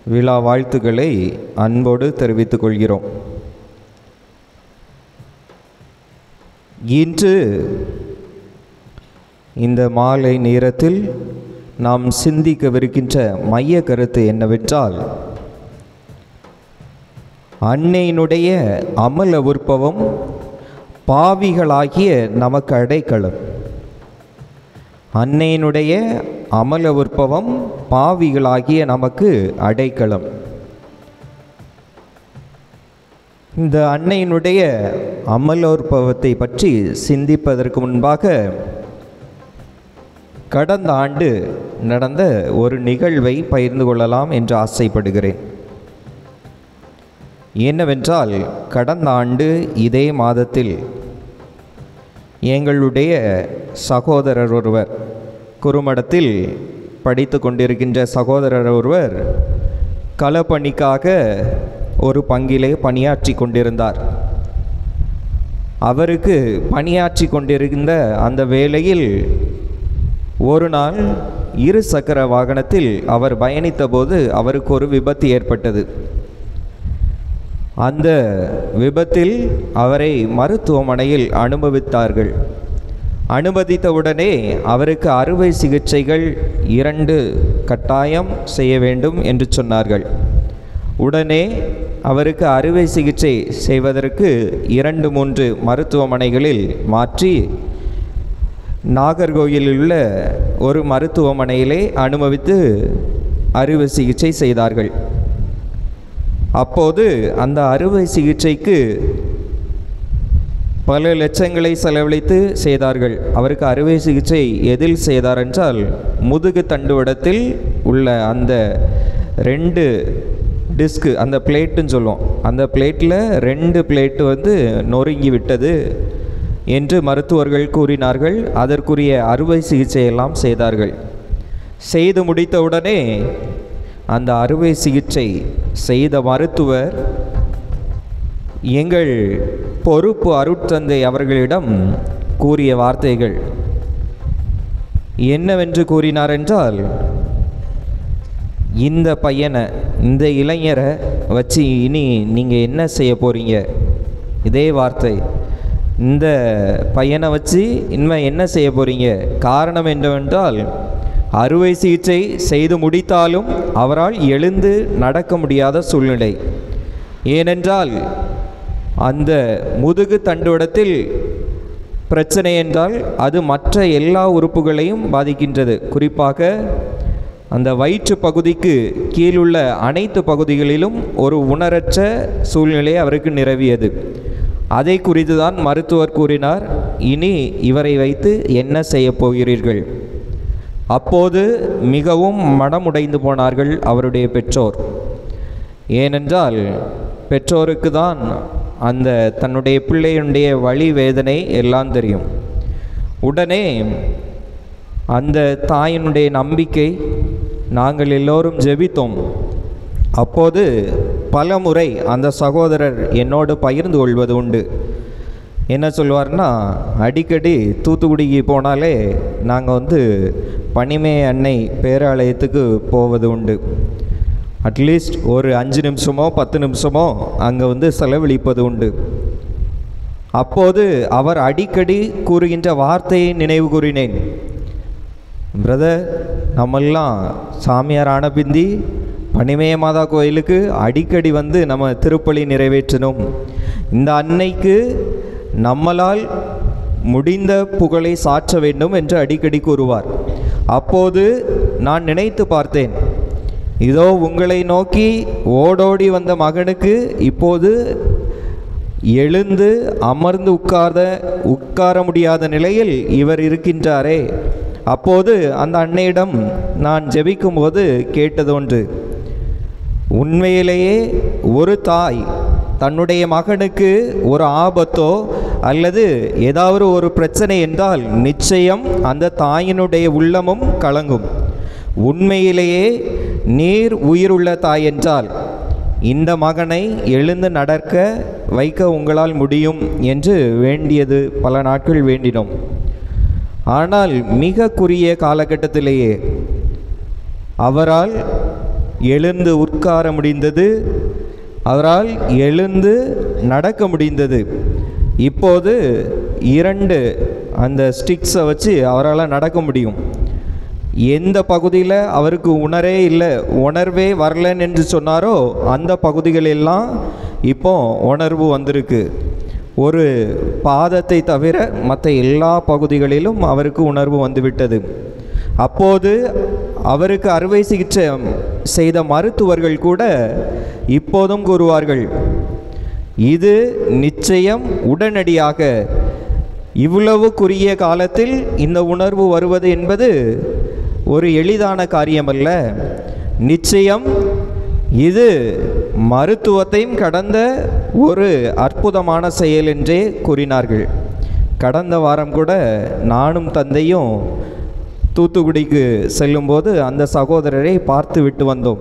விழா வாழ்த்துக்களை அன்போடு தெரிவித்துக் கொள்கிறோம் இன்று இந்த மாலை நேரத்தில் நாம் சிந்திக்கவிருக்கின்ற மைய கருத்து என்னவென்றால் அன்னையினுடைய அமல உற்பவம் பாவிகளாகிய நமக்கு அடைக்கலம் அன்னையினுடைய அமல உற்பவம் பாவிகளாகிய நமக்கு அடைக்கலம் இந்த அன்னையினுடைய அமலோற்பவத்தை பற்றி சிந்திப்பதற்கு முன்பாக கடந்த ஆண்டு நடந்த ஒரு நிகழ்வை பகிர்ந்து கொள்ளலாம் என்று ஆசைப்படுகிறேன் என்னவென்றால் கடந்த ஆண்டு இதே மாதத்தில் எங்களுடைய சகோதரர் ஒருவர் குறுமடத்தில் படித்து கொண்டிருக்கின்ற சகோதரர் ஒருவர் களப்பணிக்காக ஒரு பங்கிலே பணியாற்றி கொண்டிருந்தார் அவருக்கு பணியாற்றி கொண்டிருந்த அந்த வேளையில் ஒரு நாள் இரு சக்கர வாகனத்தில் அவர் பயணித்தபோது அவருக்கு ஒரு விபத்து ஏற்பட்டது அந்த விபத்தில் அவரை மருத்துவமனையில் அனுபவித்தார்கள் அனுமதித்தவுடனே அவருக்கு அறுவை சிகிச்சைகள் இரண்டு கட்டாயம் செய்ய வேண்டும் என்று சொன்னார்கள் உடனே அவருக்கு அறுவை சிகிச்சை செய்வதற்கு இரண்டு மூன்று மருத்துவமனைகளில் மாற்றி நாகர்கோயிலில் உள்ள ஒரு மருத்துவமனையிலே அனுமதித்து அறுவை சிகிச்சை செய்தார்கள் அப்போது அந்த அறுவை சிகிச்சைக்கு பல லட்சங்களை செலவழித்து செய்தார்கள் அவருக்கு அறுவை சிகிச்சை எதில் செய்தார் என்றால் முதுகு தண்டுவடத்தில் உள்ள அந்த ரெண்டு டிஸ்க்கு அந்த பிளேட்டுன்னு சொல்லுவோம் அந்த பிளேட்டில் ரெண்டு பிளேட்டு வந்து நொறுங்கி விட்டது என்று மருத்துவர்கள் கூறினார்கள் அதற்குரிய அறுவை சிகிச்சையெல்லாம் செய்தார்கள் செய்து முடித்தவுடனே அந்த அறுவை சிகிச்சை செய்த மருத்துவர் எங்கள் பொறுப்பு அருட்தந்தை அவர்களிடம் கூறிய வார்த்தைகள் என்னவென்று கூறினார் என்றால் இந்த பையனை இந்த இளைஞரை வச்சு இனி நீங்கள் என்ன செய்ய போகிறீங்க இதே வார்த்தை இந்த பையனை வச்சு இனிமேல் என்ன செய்ய போகிறீங்க காரணம் என்னவென்றால் அறுவை சிகிச்சை செய்து முடித்தாலும் அவரால் எழுந்து நடக்க முடியாத சூழ்நிலை ஏனென்றால் அந்த முதுகு தண்டுவடத்தில் பிரச்சனை என்றால் அது மற்ற எல்லா உறுப்புகளையும் பாதிக்கின்றது குறிப்பாக அந்த வயிற்று பகுதிக்கு கீழுள்ள அனைத்து பகுதிகளிலும் ஒரு உணரற்ற சூழ்நிலை அவருக்கு நிரவியது அதை குறித்து தான் மருத்துவர் கூறினார் இனி இவரை வைத்து என்ன செய்ய போகிறீர்கள் அப்போது மிகவும் மனமுடைந்து போனார்கள் அவருடைய பெற்றோர் ஏனென்றால் பெற்றோருக்கு தான் அந்த தன்னுடைய பிள்ளையினுடைய வழி வேதனை எல்லாம் தெரியும் உடனே அந்த தாயினுடைய நம்பிக்கை நாங்கள் எல்லோரும் ஜெபித்தோம் அப்போது பல முறை அந்த சகோதரர் என்னோடு பகிர்ந்து கொள்வது உண்டு என்ன சொல்வார்னா அடிக்கடி தூத்துக்குடிக்கு போனாலே நாங்கள் வந்து பனிமே அன்னை பேராலயத்துக்கு போவது உண்டு அட்லீஸ்ட் ஒரு அஞ்சு நிமிஷமோ பத்து நிமிஷமோ அங்கே வந்து செலவழிப்பது உண்டு அப்போது அவர் அடிக்கடி கூறுகின்ற வார்த்தையை நினைவு கூறினேன் பிரதர் நம்மெல்லாம் சாமியார் ஆன பிந்தி பனிமய மாதா கோயிலுக்கு அடிக்கடி வந்து நம்ம திருப்பலி நிறைவேற்றணும் இந்த அன்னைக்கு நம்மளால் முடிந்த புகழை சாற்ற வேண்டும் என்று அடிக்கடி கூறுவார் அப்போது நான் நினைத்து பார்த்தேன் இதோ உங்களை நோக்கி ஓடோடி வந்த மகனுக்கு இப்போது எழுந்து அமர்ந்து உட்கார்ந்த உட்கார முடியாத நிலையில் இவர் இருக்கின்றாரே அப்போது அந்த அன்னையிடம் நான் ஜெபிக்கும்போது கேட்டது ஒன்று உண்மையிலேயே ஒரு தாய் தன்னுடைய மகனுக்கு ஒரு ஆபத்தோ அல்லது ஏதாவது ஒரு பிரச்சனை என்றால் நிச்சயம் அந்த தாயினுடைய உள்ளமும் கலங்கும் உண்மையிலேயே நீர் உயிருள்ள தாய் என்றால் இந்த மகனை எழுந்து நடக்க வைக்க உங்களால் முடியும் என்று வேண்டியது பல நாட்கள் வேண்டினோம் ஆனால் மிக குறுகிய காலகட்டத்திலேயே அவரால் எழுந்து உட்கார முடிந்தது அவரால் எழுந்து நடக்க முடிந்தது இப்போது இரண்டு அந்த ஸ்டிக்ஸை வச்சு அவரால் நடக்க முடியும் எந்த பகுதியில் அவருக்கு உணரே இல்லை உணர்வே வரலன்னு என்று சொன்னாரோ அந்த பகுதிகளெல்லாம் இப்போ உணர்வு வந்திருக்கு ஒரு பாதத்தை தவிர மற்ற எல்லா பகுதிகளிலும் அவருக்கு உணர்வு வந்துவிட்டது அப்போது அவருக்கு அறுவை சிகிச்சை செய்த மருத்துவர்கள் கூட இப்போதும் கூறுவார்கள் இது நிச்சயம் உடனடியாக இவ்வளவு குறுகிய காலத்தில் இந்த உணர்வு வருவது என்பது ஒரு எளிதான காரியமல்ல நிச்சயம் இது மருத்துவத்தையும் கடந்த ஒரு அற்புதமான செயல் என்றே கூறினார்கள் கடந்த வாரம் கூட நானும் தந்தையும் தூத்துக்குடிக்கு செல்லும்போது அந்த சகோதரரை பார்த்து விட்டு வந்தோம்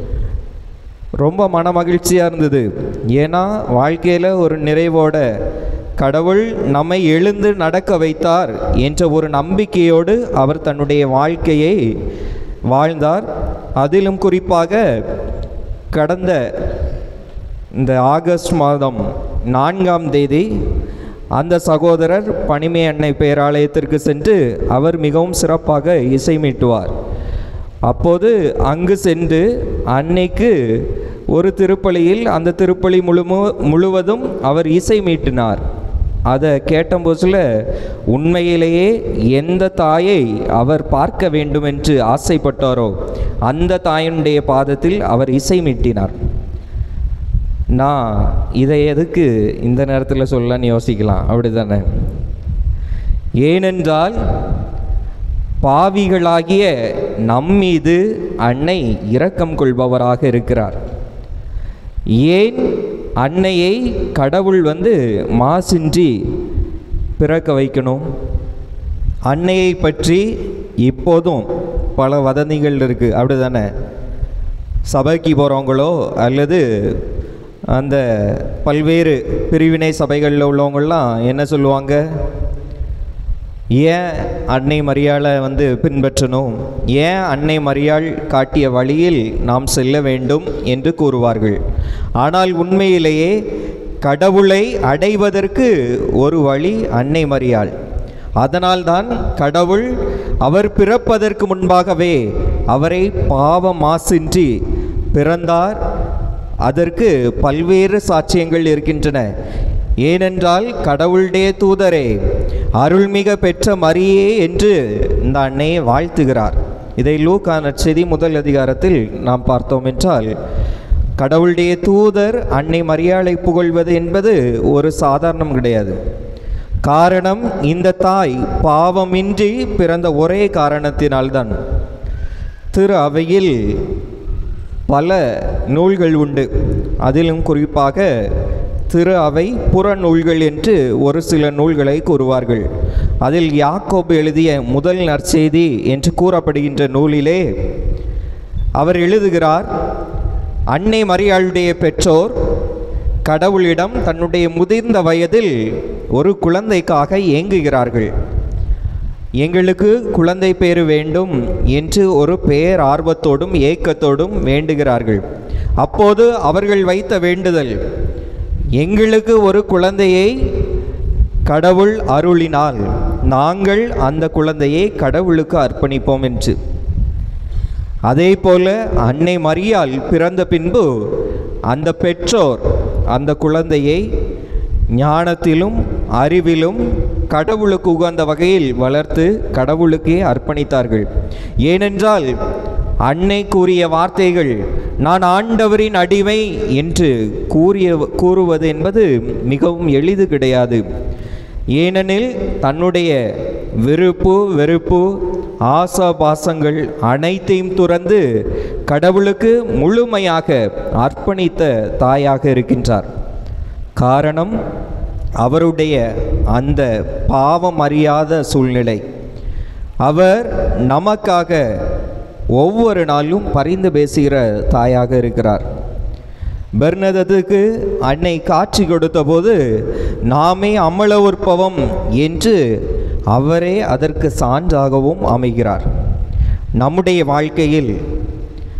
ரொம்ப மன மகிழ்ச்சியாக இருந்தது ஏன்னா வாழ்க்கையில் ஒரு நிறைவோட கடவுள் நம்மை எழுந்து நடக்க வைத்தார் என்ற ஒரு நம்பிக்கையோடு அவர் தன்னுடைய வாழ்க்கையை வாழ்ந்தார் அதிலும் குறிப்பாக கடந்த இந்த ஆகஸ்ட் மாதம் நான்காம் தேதி அந்த சகோதரர் பனிமை அன்னை பேராலயத்திற்கு சென்று அவர் மிகவும் சிறப்பாக இசை மீட்டுவார் அப்போது அங்கு சென்று அன்னைக்கு ஒரு திருப்பலியில் அந்த திருப்பலி முழுமு முழுவதும் அவர் இசை மீட்டினார் அதை கேட்டபோதில் உண்மையிலேயே எந்த தாயை அவர் பார்க்க வேண்டும் என்று ஆசைப்பட்டாரோ அந்த தாயினுடைய பாதத்தில் அவர் இசை மீட்டினார் நான் இதை எதுக்கு இந்த நேரத்தில் சொல்லன்னு யோசிக்கலாம் அப்படி தானே ஏனென்றால் பாவிகளாகிய நம்மீது அன்னை இரக்கம் கொள்பவராக இருக்கிறார் ஏன் அன்னையை கடவுள் வந்து மாசின்றி பிறக்க வைக்கணும் அன்னையை பற்றி இப்போதும் பல வதந்திகள் இருக்குது அப்படி தானே சபைக்கு போகிறவங்களோ அல்லது அந்த பல்வேறு பிரிவினை சபைகளில் உள்ளவங்கள்லாம் என்ன சொல்லுவாங்க ஏன் அன்னை மரியாளை வந்து பின்பற்றணும் ஏன் அன்னை மரியாள் காட்டிய வழியில் நாம் செல்ல வேண்டும் என்று கூறுவார்கள் ஆனால் உண்மையிலேயே கடவுளை அடைவதற்கு ஒரு வழி அன்னை மரியாள் அதனால்தான் கடவுள் அவர் பிறப்பதற்கு முன்பாகவே அவரை பாவ மாசின்றி பிறந்தார் அதற்கு பல்வேறு சாட்சியங்கள் இருக்கின்றன ஏனென்றால் கடவுளுடைய தூதரே அருள்மிக பெற்ற மரியே என்று இந்த அன்னையை வாழ்த்துகிறார் இதை லூக்கான செய்தி முதல் அதிகாரத்தில் நாம் பார்த்தோம் என்றால் கடவுளுடைய தூதர் அன்னை மரியாளை புகழ்வது என்பது ஒரு சாதாரணம் கிடையாது காரணம் இந்த தாய் பாவமின்றி பிறந்த ஒரே காரணத்தினால்தான் திரு அவையில் பல நூல்கள் உண்டு அதிலும் குறிப்பாக திரு அவை புறநூல்கள் என்று ஒரு சில நூல்களை கூறுவார்கள் அதில் யாக்கோபு எழுதிய முதல் நற்செய்தி என்று கூறப்படுகின்ற நூலிலே அவர் எழுதுகிறார் அன்னை மரியாளுடைய பெற்றோர் கடவுளிடம் தன்னுடைய முதிர்ந்த வயதில் ஒரு குழந்தைக்காக ஏங்குகிறார்கள் எங்களுக்கு குழந்தை பேறு வேண்டும் என்று ஒரு பேர் ஆர்வத்தோடும் ஏக்கத்தோடும் வேண்டுகிறார்கள் அப்போது அவர்கள் வைத்த வேண்டுதல் எங்களுக்கு ஒரு குழந்தையை கடவுள் அருளினால் நாங்கள் அந்த குழந்தையை கடவுளுக்கு அர்ப்பணிப்போம் என்று அதே போல அன்னை மரியாள் பிறந்த பின்பு அந்த பெற்றோர் அந்த குழந்தையை ஞானத்திலும் அறிவிலும் கடவுளுக்கு உகந்த வகையில் வளர்த்து கடவுளுக்கே அர்ப்பணித்தார்கள் ஏனென்றால் அன்னை கூறிய வார்த்தைகள் நான் ஆண்டவரின் அடிமை என்று கூறிய கூறுவது என்பது மிகவும் எளிது கிடையாது ஏனெனில் தன்னுடைய விருப்பு வெறுப்பு ஆசாபாசங்கள் அனைத்தையும் துறந்து கடவுளுக்கு முழுமையாக அர்ப்பணித்த தாயாக இருக்கின்றார் காரணம் அவருடைய அந்த பாவம் அறியாத சூழ்நிலை அவர் நமக்காக ஒவ்வொரு நாளும் பரிந்து பேசுகிற தாயாக இருக்கிறார் பெர்னதத்துக்கு அன்னை காட்சி கொடுத்தபோது நாமே அமல உற்பவம் என்று அவரே அதற்கு சான்றாகவும் அமைகிறார் நம்முடைய வாழ்க்கையில்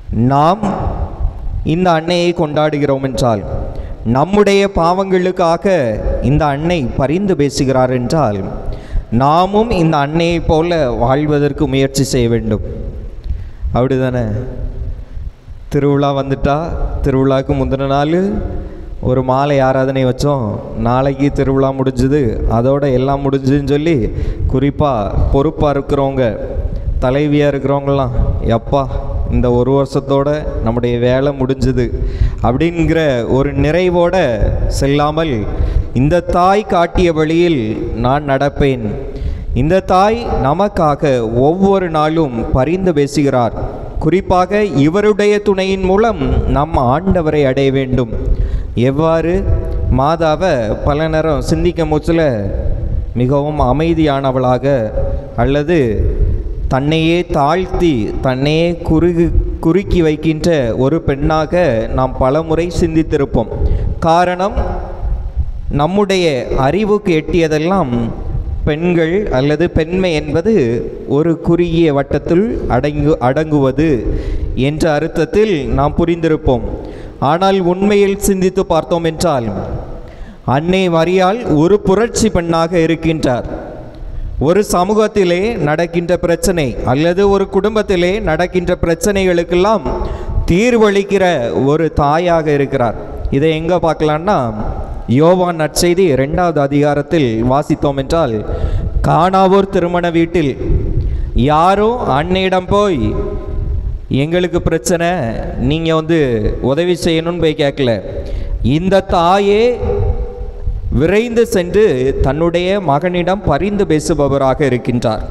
நாம் இந்த அன்னையை கொண்டாடுகிறோம் என்றால் நம்முடைய பாவங்களுக்காக இந்த அன்னை பரிந்து பேசுகிறார் என்றால் நாமும் இந்த அன்னையைப் போல வாழ்வதற்கு முயற்சி செய்ய வேண்டும் அப்படிதானே திருவிழா வந்துட்டா திருவிழாவுக்கு முந்தின நாள் ஒரு மாலை ஆராதனை வச்சோம் நாளைக்கு திருவிழா முடிஞ்சுது அதோட எல்லாம் முடிஞ்சுதுன்னு சொல்லி குறிப்பாக பொறுப்பாக இருக்கிறவங்க தலைவியாக இருக்கிறவங்களாம் எப்பா இந்த ஒரு வருஷத்தோட நம்முடைய வேலை முடிஞ்சுது அப்படிங்கிற ஒரு நிறைவோட செல்லாமல் இந்த தாய் காட்டிய வழியில் நான் நடப்பேன் இந்த தாய் நமக்காக ஒவ்வொரு நாளும் பரிந்து பேசுகிறார் குறிப்பாக இவருடைய துணையின் மூலம் நம் ஆண்டவரை அடைய வேண்டும் எவ்வாறு மாதாவை பல நேரம் சிந்திக்க மூச்சில் மிகவும் அமைதியானவளாக அல்லது தன்னையே தாழ்த்தி தன்னையே குறுகு குறுக்கி வைக்கின்ற ஒரு பெண்ணாக நாம் பலமுறை சிந்தித்திருப்போம் காரணம் நம்முடைய அறிவுக்கு எட்டியதெல்லாம் பெண்கள் அல்லது பெண்மை என்பது ஒரு குறுகிய வட்டத்தில் அடங்கு அடங்குவது என்ற அர்த்தத்தில் நாம் புரிந்திருப்போம் ஆனால் உண்மையில் சிந்தித்து பார்த்தோம் என்றால் அன்னை மரியாள் ஒரு புரட்சி பெண்ணாக இருக்கின்றார் ஒரு சமூகத்திலே நடக்கின்ற பிரச்சனை அல்லது ஒரு குடும்பத்திலே நடக்கின்ற பிரச்சனைகளுக்கெல்லாம் தீர்வளிக்கிற ஒரு தாயாக இருக்கிறார் இதை எங்கே பார்க்கலான்னா யோவான் நற்செய்தி ரெண்டாவது அதிகாரத்தில் வாசித்தோம் என்றால் காணாவூர் திருமண வீட்டில் யாரும் அன்னையிடம் போய் எங்களுக்கு பிரச்சனை நீங்கள் வந்து உதவி செய்யணும்னு போய் கேட்கல இந்த தாயே விரைந்து சென்று தன்னுடைய மகனிடம் பரிந்து பேசுபவராக இருக்கின்றார்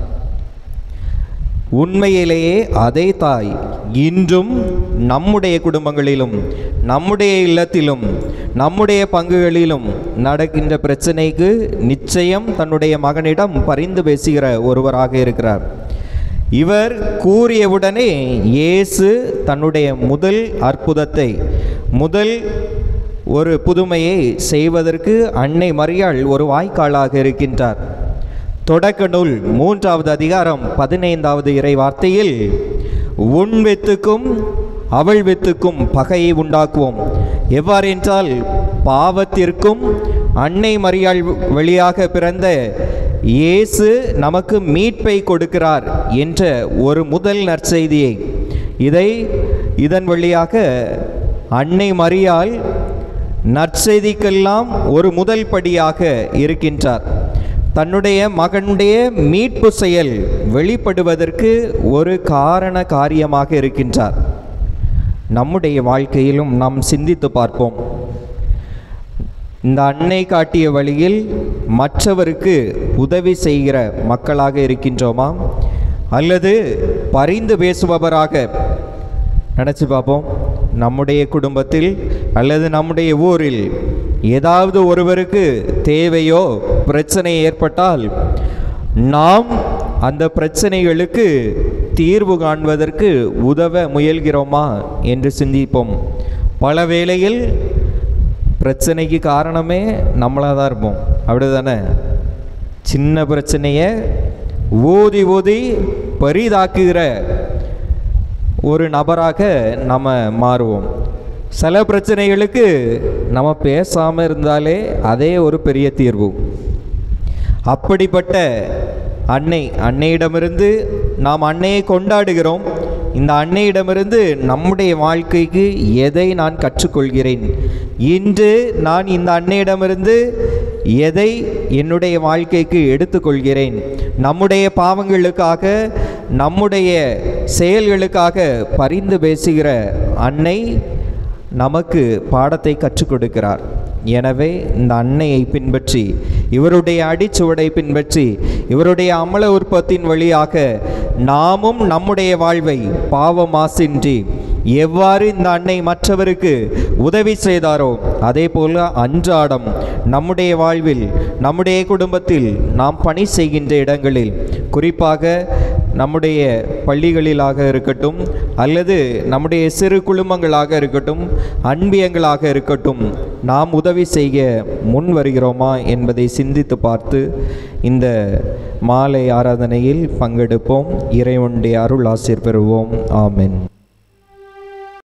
உண்மையிலேயே அதே தாய் இன்றும் நம்முடைய குடும்பங்களிலும் நம்முடைய இல்லத்திலும் நம்முடைய பங்குகளிலும் நடக்கின்ற பிரச்சனைக்கு நிச்சயம் தன்னுடைய மகனிடம் பரிந்து பேசுகிற ஒருவராக இருக்கிறார் இவர் கூறியவுடனே இயேசு தன்னுடைய முதல் அற்புதத்தை முதல் ஒரு புதுமையை செய்வதற்கு அன்னை மரியாள் ஒரு வாய்க்காலாக இருக்கின்றார் தொடக்க நூல் மூன்றாவது அதிகாரம் பதினைந்தாவது இறை வார்த்தையில் உன் வித்துக்கும் அவள் வித்துக்கும் பகையை உண்டாக்குவோம் எவ்வாறு என்றால் பாவத்திற்கும் அன்னை மரியாள் வழியாக பிறந்த இயேசு நமக்கு மீட்பை கொடுக்கிறார் என்ற ஒரு முதல் நற்செய்தியை இதை இதன் வழியாக அன்னை மரியாள் நற்செய்திக்கெல்லாம் ஒரு முதல் படியாக இருக்கின்றார் தன்னுடைய மகனுடைய மீட்பு செயல் வெளிப்படுவதற்கு ஒரு காரண காரியமாக இருக்கின்றார் நம்முடைய வாழ்க்கையிலும் நாம் சிந்தித்து பார்ப்போம் இந்த அன்னை காட்டிய வழியில் மற்றவருக்கு உதவி செய்கிற மக்களாக இருக்கின்றோமா அல்லது பரிந்து பேசுபவராக நினச்சி பார்ப்போம் நம்முடைய குடும்பத்தில் அல்லது நம்முடைய ஊரில் ஏதாவது ஒருவருக்கு தேவையோ பிரச்சனை ஏற்பட்டால் நாம் அந்த பிரச்சனைகளுக்கு தீர்வு காண்பதற்கு உதவ முயல்கிறோமா என்று சிந்திப்போம் பல வேளையில் பிரச்சனைக்கு காரணமே நம்மளாக தான் இருப்போம் அப்படிதானே சின்ன பிரச்சனையை ஊதி ஊதி பெரிதாக்குகிற ஒரு நபராக நம்ம மாறுவோம் சில பிரச்சனைகளுக்கு நம்ம பேசாமல் இருந்தாலே அதே ஒரு பெரிய தீர்வு அப்படிப்பட்ட அன்னை அன்னையிடமிருந்து நாம் அன்னையை கொண்டாடுகிறோம் இந்த அன்னையிடமிருந்து நம்முடைய வாழ்க்கைக்கு எதை நான் கற்றுக்கொள்கிறேன் இன்று நான் இந்த அன்னையிடமிருந்து எதை என்னுடைய வாழ்க்கைக்கு எடுத்துக்கொள்கிறேன் நம்முடைய பாவங்களுக்காக நம்முடைய செயல்களுக்காக பரிந்து பேசுகிற அன்னை நமக்கு பாடத்தை கற்றுக் கொடுக்கிறார் எனவே இந்த அன்னையை பின்பற்றி இவருடைய அடிச்சுவடை பின்பற்றி இவருடைய அமல உற்பத்தின் வழியாக நாமும் நம்முடைய வாழ்வை பாவ மாசின்றி எவ்வாறு இந்த அன்னை மற்றவருக்கு உதவி செய்தாரோ அதே போல அன்றாடம் நம்முடைய வாழ்வில் நம்முடைய குடும்பத்தில் நாம் பணி செய்கின்ற இடங்களில் குறிப்பாக நம்முடைய பள்ளிகளிலாக இருக்கட்டும் அல்லது நம்முடைய சிறு குழுமங்களாக இருக்கட்டும் அன்பியங்களாக இருக்கட்டும் நாம் உதவி செய்ய முன் வருகிறோமா என்பதை சிந்தித்து பார்த்து இந்த மாலை ஆராதனையில் பங்கெடுப்போம் இறைவனுடைய அருள் ஆசிர் பெறுவோம் ஆமென்